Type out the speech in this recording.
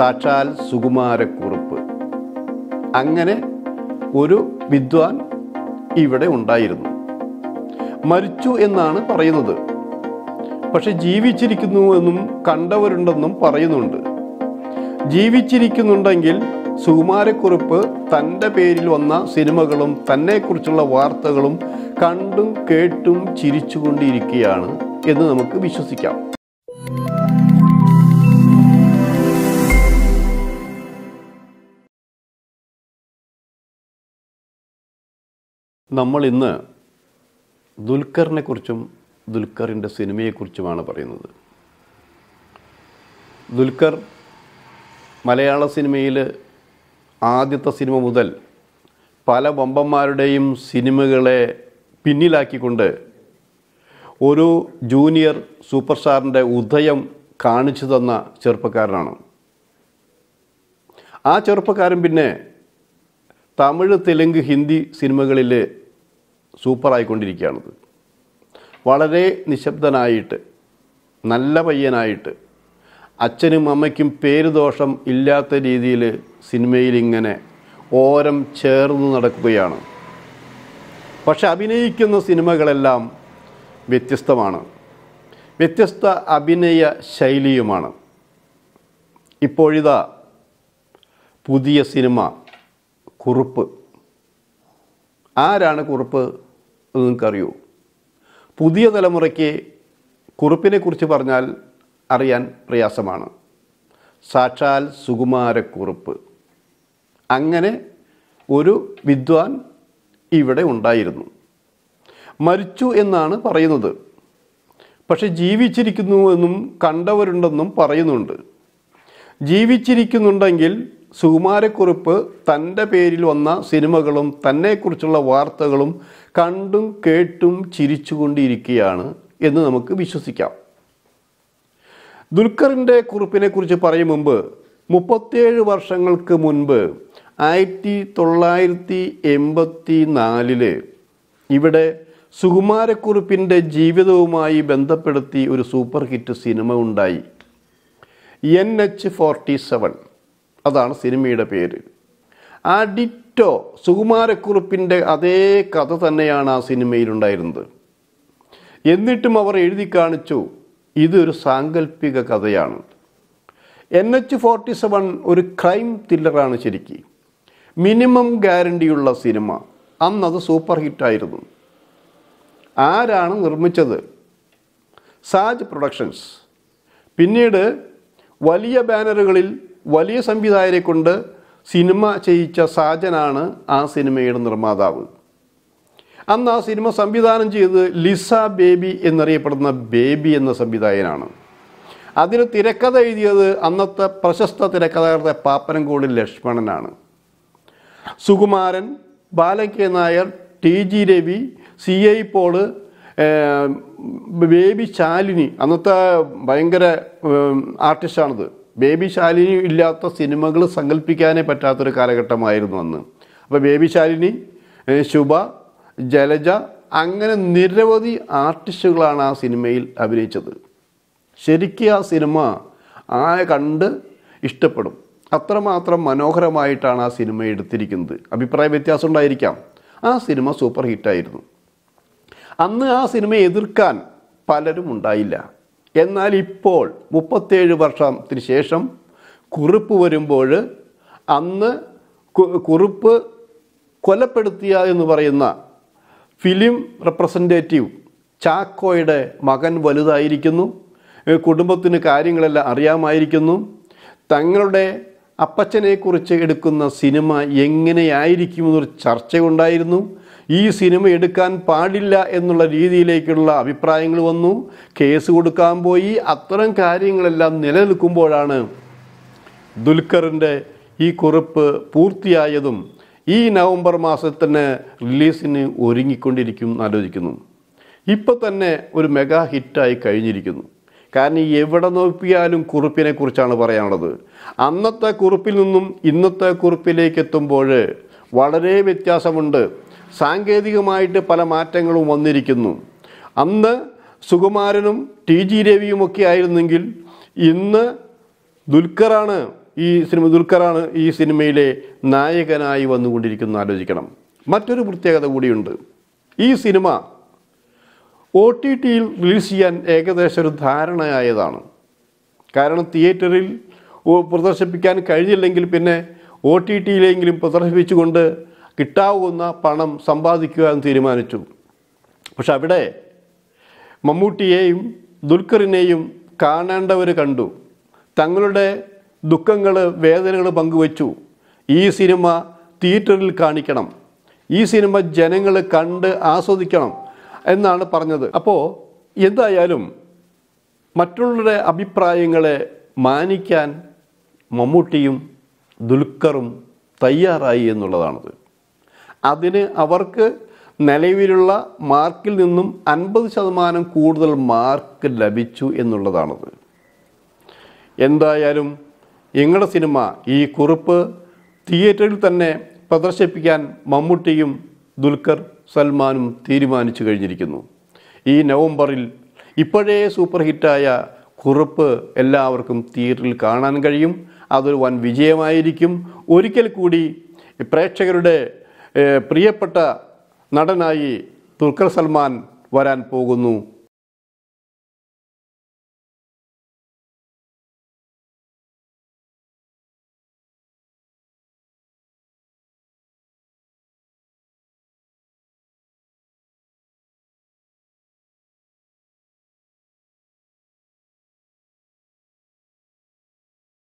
സാക്ഷാൽ സുകുമാരക്കുറുപ്പ് അങ്ങനെ ഒരു വിദ്വാൻ ഇവിടെ ഉണ്ടായിരുന്നു മരിച്ചു എന്നാണ് പറയുന്നത് പക്ഷെ ജീവിച്ചിരിക്കുന്നു എന്നും കണ്ടവരുണ്ടെന്നും പറയുന്നുണ്ട് ജീവിച്ചിരിക്കുന്നുണ്ടെങ്കിൽ സുകുമാരക്കുറുപ്പ് തൻ്റെ പേരിൽ വന്ന സിനിമകളും തന്നെക്കുറിച്ചുള്ള വാർത്തകളും കണ്ടും കേട്ടും ചിരിച്ചുകൊണ്ടിരിക്കുകയാണ് എന്ന് നമുക്ക് വിശ്വസിക്കാം നമ്മൾ ഇന്ന് ദുൽഖറിനെ കുറിച്ചും ദുൽഖറിൻ്റെ സിനിമയെക്കുറിച്ചുമാണ് പറയുന്നത് ദുൽഖർ മലയാള സിനിമയിൽ ആദ്യത്തെ സിനിമ മുതൽ പല വമ്പന്മാരുടെയും സിനിമകളെ പിന്നിലാക്കിക്കൊണ്ട് ഒരു ജൂനിയർ സൂപ്പർ സ്റ്റാറിൻ്റെ ഉദയം കാണിച്ചു തന്ന ചെറുപ്പക്കാരനാണ് ആ ചെറുപ്പക്കാരൻ പിന്നെ തമിഴ് തെലുങ്ക് ഹിന്ദി സിനിമകളിൽ സൂപ്പറായിക്കൊണ്ടിരിക്കുകയാണത് വളരെ നിശബ്ദനായിട്ട് നല്ല പയ്യനായിട്ട് അച്ഛനും അമ്മയ്ക്കും പേരുദോഷം ഇല്ലാത്ത രീതിയിൽ സിനിമയിൽ ഇങ്ങനെ ഓരം ചേർന്ന് നടക്കുകയാണ് പക്ഷെ അഭിനയിക്കുന്ന സിനിമകളെല്ലാം വ്യത്യസ്തമാണ് വ്യത്യസ്ത അഭിനയ ശൈലിയുമാണ് ഇപ്പോഴിതാ പുതിയ സിനിമ കുറുപ്പ് ആരാണ് കുറുപ്പ് എന്ന് നിങ്ങൾക്കറിയൂ പുതിയ തലമുറയ്ക്ക് കുറുപ്പിനെ കുറിച്ച് പറഞ്ഞാൽ അറിയാൻ പ്രയാസമാണ് സാക്ഷാൽ സുകുമാരക്കുറുപ്പ് അങ്ങനെ ഒരു വിദ്വാൻ ഇവിടെ ഉണ്ടായിരുന്നു മരിച്ചു എന്നാണ് പറയുന്നത് പക്ഷെ ജീവിച്ചിരിക്കുന്നു എന്നും കണ്ടവരുണ്ടെന്നും പറയുന്നുണ്ട് ജീവിച്ചിരിക്കുന്നുണ്ടെങ്കിൽ സുകുമാരക്കുറുപ്പ് തൻ്റെ പേരിൽ വന്ന സിനിമകളും തന്നെക്കുറിച്ചുള്ള വാർത്തകളും കണ്ടും കേട്ടും ചിരിച്ചുകൊണ്ടിരിക്കുകയാണ് എന്ന് നമുക്ക് വിശ്വസിക്കാം ദുൽഖറിൻ്റെ കുറിപ്പിനെ കുറിച്ച് പറയും മുമ്പ് മുപ്പത്തിയേഴ് വർഷങ്ങൾക്ക് മുൻപ് ആയിരത്തി തൊള്ളായിരത്തി എൺപത്തി നാലില് ഇവിടെ സുകുമാരക്കുറുപ്പിൻ്റെ ജീവിതവുമായി ബന്ധപ്പെടുത്തി ഒരു സൂപ്പർ ഹിറ്റ് സിനിമ ഉണ്ടായി എൻ എച്ച് ഫോർട്ടി സെവൻ അതാണ് സിനിമയുടെ പേര് ആ ഡിറ്റോ സുകുമാരക്കുറുപ്പിൻ്റെ അതേ കഥ തന്നെയാണ് ആ സിനിമയിലുണ്ടായിരുന്നത് എന്നിട്ടും അവർ എഴുതി കാണിച്ചു ഇതൊരു സാങ്കല്പിക കഥയാണ് എൻ എച്ച് ഫോർട്ടി സെവൻ ഒരു ക്രൈം ത്രില്ലറാണ് ശരിക്ക് മിനിമം ഗ്യാരണ്ടിയുള്ള സിനിമ അന്നത് സൂപ്പർ ഹിറ്റായിരുന്നു ആരാണ് നിർമ്മിച്ചത് സാജ് പ്രൊഡക്ഷൻസ് പിന്നീട് വലിയ ബാനറുകളിൽ വലിയ സംവിധായകരെ കൊണ്ട് സിനിമ ചെയ്യിച്ച സാജനാണ് ആ സിനിമയുടെ നിർമ്മാതാവ് അന്ന് ആ സിനിമ സംവിധാനം ചെയ്തത് ലിസ ബേബി എന്നറിയപ്പെടുന്ന ബേബി എന്ന സംവിധായകനാണ് അതിന് തിരക്കഥ എഴുതിയത് അന്നത്തെ പ്രശസ്ത തിരക്കഥാകൃത്തെ പാപ്പനംകോട് ലക്ഷ്മണനാണ് Sukumaran Balan K Nair T G Ravi C I Paul ഏർ, ബേബി ശാലിനി അന്നത്തെ ഭയങ്കര ഏർ, ആർട്ടിസ്റ്റാണിത് ബേബി ശാലിനി ഇല്ലാത്ത സിനിമകൾ സങ്കല്പിക്കാനേ പറ്റാത്തൊരു കാലഘട്ടമായിരുന്നു അന്ന് അപ്പോൾ ബേബി ശാലിനി ഏർ, ശുഭ ജലജ അങ്ങനെ നിരവധി ആർട്ടിസ്റ്റുകളാണ് ആ സിനിമയിൽ അഭിനയിച്ചത് ശരിക്കും ആ സിനിമ ആ കണ്ട് ഇഷ്ടപ്പെടും അത്രമാത്രം മനോഹരമായിട്ടാണ് ആ സിനിമ എടുത്തിരിക്കുന്നത് അഭിപ്രായ വ്യത്യാസം ഉണ്ടായിരിക്കാം ആ സിനിമ സൂപ്പർ ഹിറ്റായിരുന്നു അന്ന് ആ സിനിമയെ എതിർക്കാൻ പലരും ഉണ്ടായില്ല എന്നാൽ ഇപ്പോൾ മുപ്പത്തേഴ് വർഷത്തിന് ശേഷം കുറിപ്പ് വരുമ്പോൾ അന്ന് കു- കുറിപ്പ് കൊലപ്പെടുത്തിയ എന്ന് പറയുന്ന ഫിലിം റെപ്രസെൻറ്റേറ്റീവ് ചാക്കോയുടെ മകൻ വലുതായിരിക്കുന്നു ഏ, കുടുംബത്തിന് കാര്യങ്ങളെല്ലാം അറിയാമായിരിക്കുന്നു തങ്ങളുടെ അപ്പച്ചനെക്കുറിച്ച് എടുക്കുന്ന സിനിമ എങ്ങനെയായിരിക്കുമെന്നൊരു ചർച്ചയുണ്ടായിരുന്നു ഈ സിനിമ എടുക്കാൻ പാടില്ല എന്നുള്ള രീതിയിലേക്കുള്ള അഭിപ്രായങ്ങൾ വന്നു കേസ് കൊടുക്കാൻ പോയി അത്തരം കാര്യങ്ങളെല്ലാം നിലനിൽക്കുമ്പോഴാണ് ദുൽഖറിൻ്റെ ഈ കുറിപ്പ് പൂർത്തിയായതും ഈ നവംബർ മാസത്തിന് റിലീസിന് ഒരുങ്ങിക്കൊണ്ടിരിക്കും എന്ന് ആലോചിക്കുന്നു ഇപ്പോൾ തന്നെ ഒരു മെഗാ ഹിറ്റായി കഴിഞ്ഞിരിക്കുന്നു കാരണം എവിടെ നോക്കിയാലും കുറിപ്പിനെ കുറിച്ചാണ് പറയാനുള്ളത് അന്നത്തെ കുറിപ്പിൽ നിന്നും ഇന്നത്തെ കുറിപ്പിലേക്ക് എത്തുമ്പോൾ വളരെ വ്യത്യാസമുണ്ട് സാങ്കേതികമായിട്ട് പല മാറ്റങ്ങളും വന്നിരിക്കുന്നു അന്ന് സുകുമാരനും ടി ജി രവിയുമൊക്കെ ആയിരുന്നെങ്കിൽ ഇന്ന് ദുൽഖറാണ് ഈ സിനിമ ദുൽഖറാണ് ഈ സിനിമയിലെ നായകനായി വന്നുകൊണ്ടിരിക്കുന്നത് ആലോചിക്കണം മറ്റൊരു പ്രത്യേകത കൂടിയുണ്ട് ഈ സിനിമ ഒ ടി ടിയിൽ റിലീസ് ചെയ്യാൻ ഏകദേശം ഒരു ധാരണയായതാണ് കാരണം തിയേറ്ററിൽ ഓ- പ്രദർശിപ്പിക്കാൻ കഴിഞ്ഞില്ലെങ്കിൽ പിന്നെ ഒ ടി ടിയിലെങ്കിലും പ്രദർശിപ്പിച്ചുകൊണ്ട് കിട്ടാവുന്ന പണം സമ്പാദിക്കുക എന്ന് തീരുമാനിച്ചു പക്ഷെ അവിടെ മമ്മൂട്ടിയെയും ദുൽഖറിനെയും കാണേണ്ടവർ കണ്ടു തങ്ങളുടെ ദുഃഖങ്ങൾ വേദനകൾ പങ്കുവച്ചു ഈ സിനിമ തിയേറ്ററിൽ കാണിക്കണം ഈ സിനിമ ജനങ്ങൾ കണ്ട് ആസ്വദിക്കണം എന്നാണ് പറഞ്ഞത് അപ്പോൾ എന്തായാലും മറ്റുള്ളവരുടെ അഭിപ്രായങ്ങളെ മാനിക്കാൻ മമ്മൂട്ടിയും ദുൽഖറും തയ്യാറായി എന്നുള്ളതാണത് അതിന് അവർക്ക് നിലവിലുള്ള മാർക്കിൽ നിന്നും അൻപത് ശതമാനം കൂടുതൽ മാർക്ക് ലഭിച്ചു എന്നുള്ളതാണത് എന്തായാലും ഞങ്ങളുടെ സിനിമ ഈ കുറിപ്പ് തിയേറ്ററിൽ തന്നെ പ്രദർശിപ്പിക്കാൻ മമ്മൂട്ടിയും ദുൽഖർ സൽമാനും തീരുമാനിച്ചു കഴിഞ്ഞിരിക്കുന്നു ഈ നവംബറിൽ ഇപ്പോഴേ സൂപ്പർ ഹിറ്റായ കുറിപ്പ് എല്ലാവർക്കും തിയേറ്ററിൽ കാണാൻ കഴിയും അതൊരു വൻ വിജയമായിരിക്കും ഒരിക്കൽ കൂടി പ്രേക്ഷകരുടെ ഏഹ്, പ്രിയപ്പെട്ട നടനായി ദുൽഖർ സൽമാൻ വരാൻ പോകുന്നു